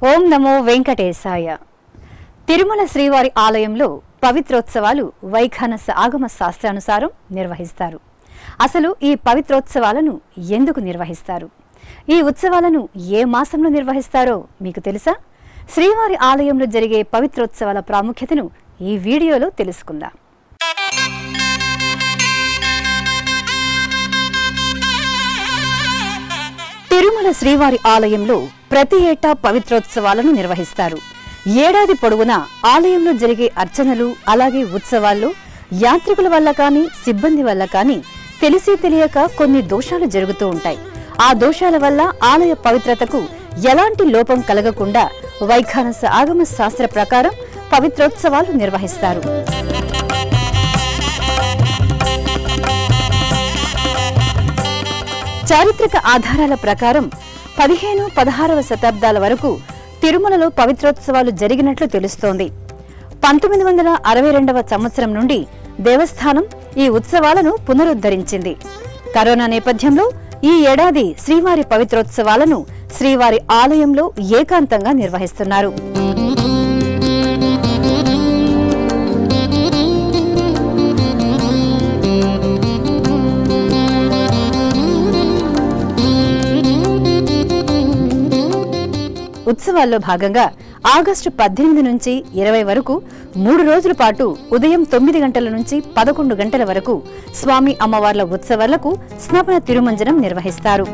ఓం నమో వెంకటేశాయ తిరుమల శ్రీవారి ఆలయంలో పవిత్రోత్సవాలు వైఖానస ఆగమ శాస్త్రానుసారం నిర్వహిస్తారు అసలు ఈ పవిత్రోత్సవాలను ఎందుకు నిర్వహిస్తారు ఈ ఉత్సవాలను ఏ మాసంలో నిర్వహిస్తారో మీకు తెలుసా శ్రీవారి ఆలయంలో జరిగే పవిత్రోత్సవాల ప్రాముఖ్యతను ఈ వీడియోలో తెలుసుకుందాం తిరుమల శ్రీవారి ఆలయంలో ప్రతి ఏటా పవిత్రోత్సవాలను నిర్వహిస్తారు ఏడాది పొడవునా ఆలయంలో జరిగే అర్చనలు అలాగే ఉత్సవాల్లో యాత్రికుల వల్ల కానీ సిబ్బంది వల్ల కానీ తెలిసి తెలియక కొన్ని దోషాలు జరుగుతూ ఉంటాయి ఆ దోషాల వల్ల ఆలయ పవిత్రతకు ఎలాంటి లోపం కలగకుండా వైఖానస ఆగమ శాస్త్ర ప్రకారం పవిత్రోత్సవాలు నిర్వహిస్తారు చారిత్రక ఆధారాల ప్రకారం పదిహేను పదహారవ శతాబ్దాల వరకు తిరుమలలో పవిత్రోత్సవాలు జరిగినట్లు తెలుస్తోంది పంతొమ్మిది వందల అరవై రెండవ సంవత్సరం నుండి దేవస్థానం ఈ ఉత్సవాలను పునరుద్ధరించింది కరోనా నేపథ్యంలో ఈ ఏడాది శ్రీవారి పవిత్రోత్సవాలను శ్రీవారి ఆలయంలో ఏకాంతంగా నిర్వహిస్తున్నారు ఉత్సవాల్లో భాగంగా ఆగస్టు పద్దెనిమిది నుంచి ఇరవై వరకు మూడు రోజుల పాటు ఉదయం తొమ్మిది గంటల నుంచి పదకొండు గంటల వరకు స్వామి అమ్మవార్ల ఉత్సవాలకు స్నపన తిరుమంజనం నిర్వహిస్తారు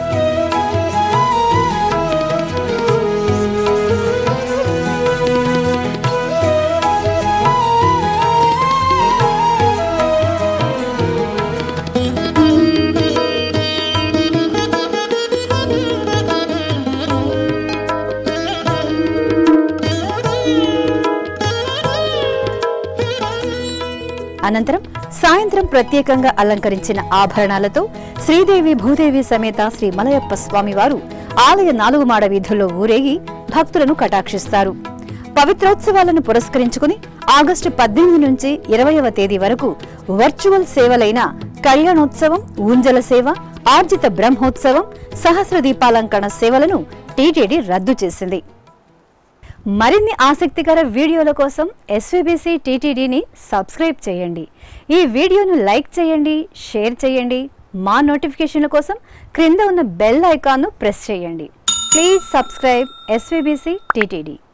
అనంతరం సాయంత్రం ప్రత్యేకంగా అలంకరించిన ఆభరణాలతో శ్రీదేవి భూదేవి సమేత శ్రీ మలయప్ప స్వామివారు ఆలయ నాలుగు మాడ వీధుల్లో ఊరేగి భక్తులను కటాక్షిస్తారు పవిత్రోత్సవాలను పురస్కరించుకుని ఆగస్టు పద్దెనిమిది నుంచి ఇరవైవ తేదీ వరకు వర్చువల్ సేవలైన కళ్యాణోత్సవం ఊంజల సేవ ఆర్జిత బ్రహ్మోత్సవం సహస్ర దీపాలంకరణ సేవలను టీటీడీ రద్దు చేసింది మరిన్ని ఆసక్తికర వీడియోల కోసం ఎస్వీబీసీ టీటీడీని సబ్స్క్రైబ్ చేయండి ఈ వీడియోను లైక్ చేయండి షేర్ చేయండి మా నోటిఫికేషన్ల కోసం క్రింద ఉన్న బెల్ ఐకాన్ను ప్రెస్ చేయండి ప్లీజ్ సబ్స్క్రైబ్ ఎస్వీబీసీ టీటీడీ